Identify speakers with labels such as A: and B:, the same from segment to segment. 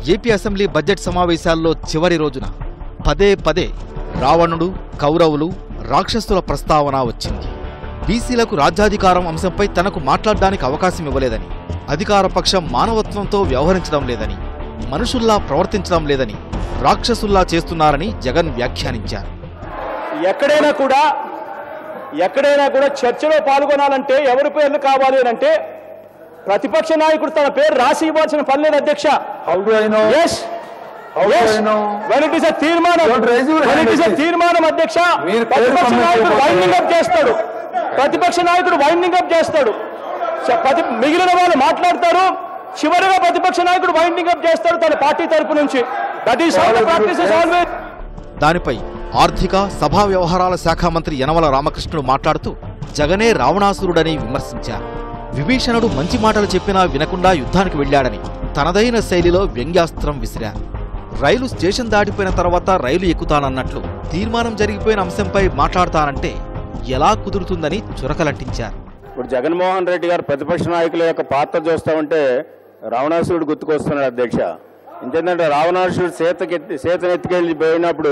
A: AP assembly budget సమావేశాల్లో చివరి రోజున పదే పదే రావణుడు కౌరవులు రాక్షసుల ప్రస్తావన వచ్చింది బీసీలకు రాజ్యాధికారం అంశంపై తనకు మాట్లాడడానికి అవకాశం ఇవ్వలేదని అధికార పక్షం మానవత్వంతో వ్యవహరించడం లేదని మనుషుల్లా ప్రవర్తించడం లేదని రాక్షసుల్లా చేస్తున్నారని జగన్ వ్యాఖ్యానించారు
B: ఎక్కడైనా కూడా ఎక్కడైనా కూడా చర్చలో పాల్గొనాలంటే ఎవరి పేర్లు కావాలి అని అంటే ప్రతిపక్ష నాయకుడు తన పేరు రాసి ఇవ్వాల్సిన పని లేదు అధ్యక్ష
C: How do I know?
B: Yes
C: How do I know?
B: When it is తీర్మానం
C: Don't raise your
B: when it is a
C: hand,
B: తీర్మానం అధ్యక్ష
C: మీరు పేరు
B: ప్రతిపక్ష
C: పంపించే
B: నాయకుడు
C: పోతే-
B: వైండింగ్ అప్ చేస్తాడు ప్రతిపక్ష నాయకుడు వైండింగ్ అప్ చేస్తాడు చ- ప్రతి మిగిలిన వాళ్ళు మాట్లాడతారు చివరిగా ప్రతిపక్ష నాయకుడు వైండింగ్ అప్ చేస్తాడు తన పార్టీ తరపు నుంచి that is how the practice is always
A: దానిపై ఆర్థిక సభా వ్యవహారాల శాఖ మంత్రి యనమల రామకృష్ణుడు మాట్లాడుతూ జగనే రావణాసురుడని విమర్శించారు విభీషణుడు మంచి మాటలు చెప్పినా వినకుండా యుద్ధానికి వెళ్ళాడని తనదైన శైలిలో వ్యంగ్యాస్త్రం విసిరారు రైలు స్టేషన్ దాటిపోయిన తర్వాత రైలు ఎక్కుతానన్నట్లు తీర్మానం జరిగిపోయిన అంశంపై మాట్లాడతానంటే ఎలా కుదురుతుందని చురకలంటించారు
B: ఇప్పుడు జగన్మోహన్ రెడ్డి గారు ప్రతిపక్ష నాయకుల యొక్క పాత్ర చూస్తా ఉంటే రావణాసురుడు గుర్తుకొస్తున్నాడు అధ్యక్ష ఎందుకంటే రావణాసురుడు సీతకి సీతను ఎత్తుకెళ్ళి పోయినప్పుడు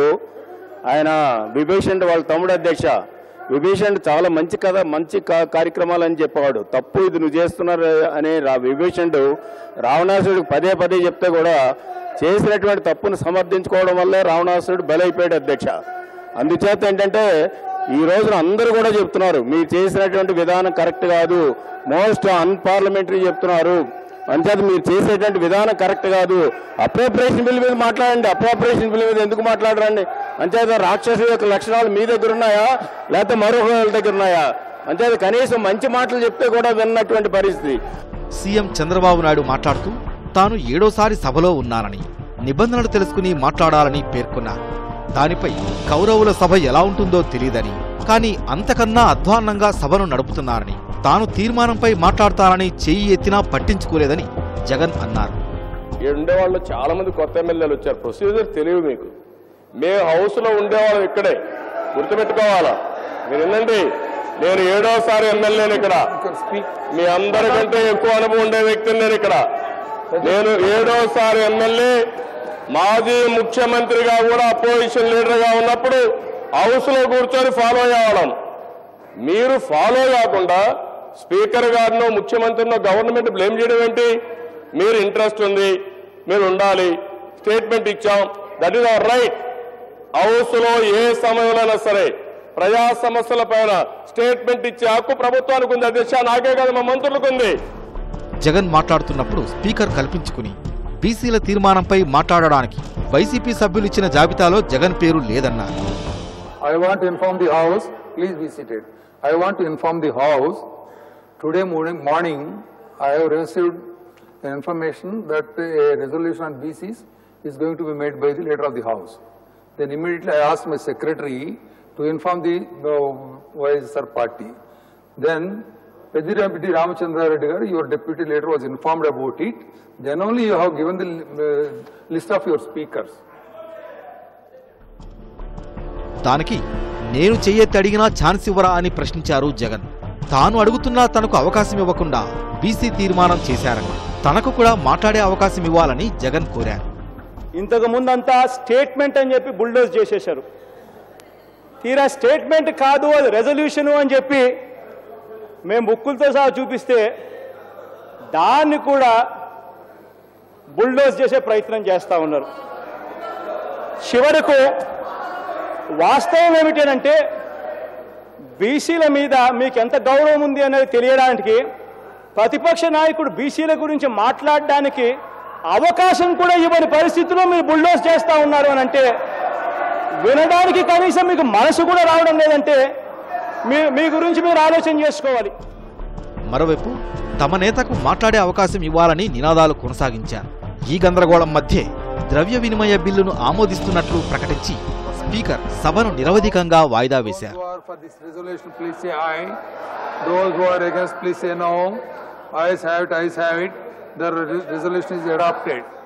B: ఆయన విభీషణుడు వాళ్ళ తమ్ముడు అధ్యక్ష విభీషణుడు చాలా మంచి కథ మంచి కా- కార్యక్రమాలు అని చెప్పేవాడు తప్పు ఇది నువ్వు చేస్తున్నారు అని రా విభీషణుడు రావణాసురుడికి పదే పదే చెప్తే కూడా చేసినటువంటి తప్పును సమర్థించుకోవడం వల్లే రావణాసురుడు బలైపోయాడు అధ్యక్ష అందుచేత ఏంటంటే ఈ రోజున అందరూ కూడా చెప్తున్నారు మీరు చేసినటువంటి విధానం కరెక్ట్ కాదు మోస్ట్ అన్పార్లమెంటరీ చెప్తున్నారు అంచేత మీరు చేసేటువంటి విధానం కరెక్ట్ కాదు అప్రోప్రియేషన్ బిల్ మీద మాట్లాడండి అప్రోప్రియేషన్ బిల్ మీద ఎందుకు మాట్లాడరండి అంచేత రాక్షసు యొక్క లక్షణాలు మీ దగ్గర ఉన్నాయా లేకపోతే మరొక వాళ్ళ దగ్గర ఉన్నాయా అంచేత కనీసం మంచి మాటలు చెప్తే కూడా విన్నటువంటి పరిస్థితి
A: సీఎం చంద్రబాబు నాయుడు మాట్లాడుతూ తాను ఏడోసారి సభలో ఉన్నానని నిబంధనలు తెలుసుకుని మాట్లాడాలని పేర్కొన్నారు దానిపై కౌరవుల సభ ఎలా ఉంటుందో తెలియదని కానీ అంతకన్నా అధ్వాన్నంగా సభను నడుపుతున్నారని తాను తీర్మానంపై మాట్లాడతానని చెయ్యి ఎత్తినా పట్టించుకోలేదని జగన్ అన్నారు
D: ఉండేవాళ్ళు చాలా మంది కొత్త ఎమ్మెల్యేలు వచ్చారు ప్రొసీజర్ తెలియదు మీకు మేము హౌస్ లో ఉండేవాళ్ళం ఇక్కడే గుర్తుపెట్టుకోవాలా మీరు వినండి నేను ఏడోసారి ఎమ్మెల్యేని ఇక్కడ మీ అందరికంటే ఎక్కువ అనుభవం ఉండే వ్యక్తిని నేను ఇక్కడ నేను ఏడోసారి ఎమ్మెల్యే మాజీ ముఖ్యమంత్రిగా కూడా అపోజిషన్ లీడర్ గా ఉన్నప్పుడు హౌస్ లో కూర్చొని ఫాలో అయ్యేవాళ్ళం మీరు ఫాలో కాకుండా స్పీకర్ గారినో ముఖ్యమంత్రినో గవర్నమెంట్ బ్లేమ్ చేయడం ఏంటి మీరు ఇంట్రెస్ట్ ఉంది మీరు ఉండాలి స్టేట్మెంట్ ఇచ్చాం that is our right house లో ఏ సమయంలోనైనా సరే ప్రజా సమస్యల పైన స్టేట్మెంట్ ఇచ్చే హక్కు ప్రభుత్వానికి ఉంది అధ్యక్ష నాకే కాదు మా మంత్రులకు ఉంది
A: జగన్ మాట్లాడుతున్నప్పుడు స్పీకర్ కల్పించుకుని బీసీల తీర్మానంపై మాట్లాడడానికి వైసీపీ సభ్యులు ఇచ్చిన జాబితాలో జగన్ పేరు లేదన్నారు
C: I want to inform the House, please be seated. I want to inform the House, today morning, morning, I have received the information that a resolution on BCs is going to be made by the leader of the House. Then immediately I asked my secretary to inform the uh, YSR party. Then Pedirapiti Ramachandra Reddy garu, your deputy leader was informed about it. Then only you have given the uh, list of your speakers.
A: దానికి నేను చెయ్యెత్తి అడిగినా chance ఇవ్వరా అని ప్రశ్నించారు జగన్ తాను అడుగుతున్నా తనకు అవకాశం ఇవ్వకుండా బీసీ తీర్మానం చేశారని తనకు కూడా మాట్లాడే అవకాశం ఇవ్వాలని జగన్ కోరారు
B: ఇంతకు ముందంతా స్టేట్మెంట్ అని చెప్పి బుల్డోజ్ చేసేశారు తీరా స్టేట్మెంట్ కాదు అది రెజల్యూషను అని చెప్పి మేము బుక్కులతో సహా చూపిస్తే దాన్ని కూడా బుల్డోజ్ చేసే ప్రయత్నం చేస్తూ ఉన్నారు చివరకు వాస్తవం ఏమిటంటే బీసీల మీద మీకు ఎంత గౌరవం ఉంది అనేది తెలియడానికి ప్రతిపక్ష నాయకుడు బీసీల గురించి మాట్లాడడానికి అవకాశం కూడా ఇవ్వని పరిస్థితిలో మీరు బుల్డోజ్ చేస్తూ ఉన్నారు అని అంటే వినడానికి కనీసం మీకు మనసు కూడా రావడం లేదంటే మీ మీ గురించి మీరు ఆలోచన చేసుకోవాలి
A: మరోవైపు తమ నేతకు మాట్లాడే అవకాశం ఇవ్వాలని నినాదాలు కొనసాగించారు ఈ గందరగోళం మధ్య ద్రవ్య వినిమయ బిల్లును ఆమోదిస్తున్నట్లు ప్రకటించి స్పీకర్ సభను నిరవధికంగా వాయిదా వేశారు
C: Those who are for this resolution, please say aye. Those who are against, please say no. Ayes have it, ayes have it. The re- resolution is adopted.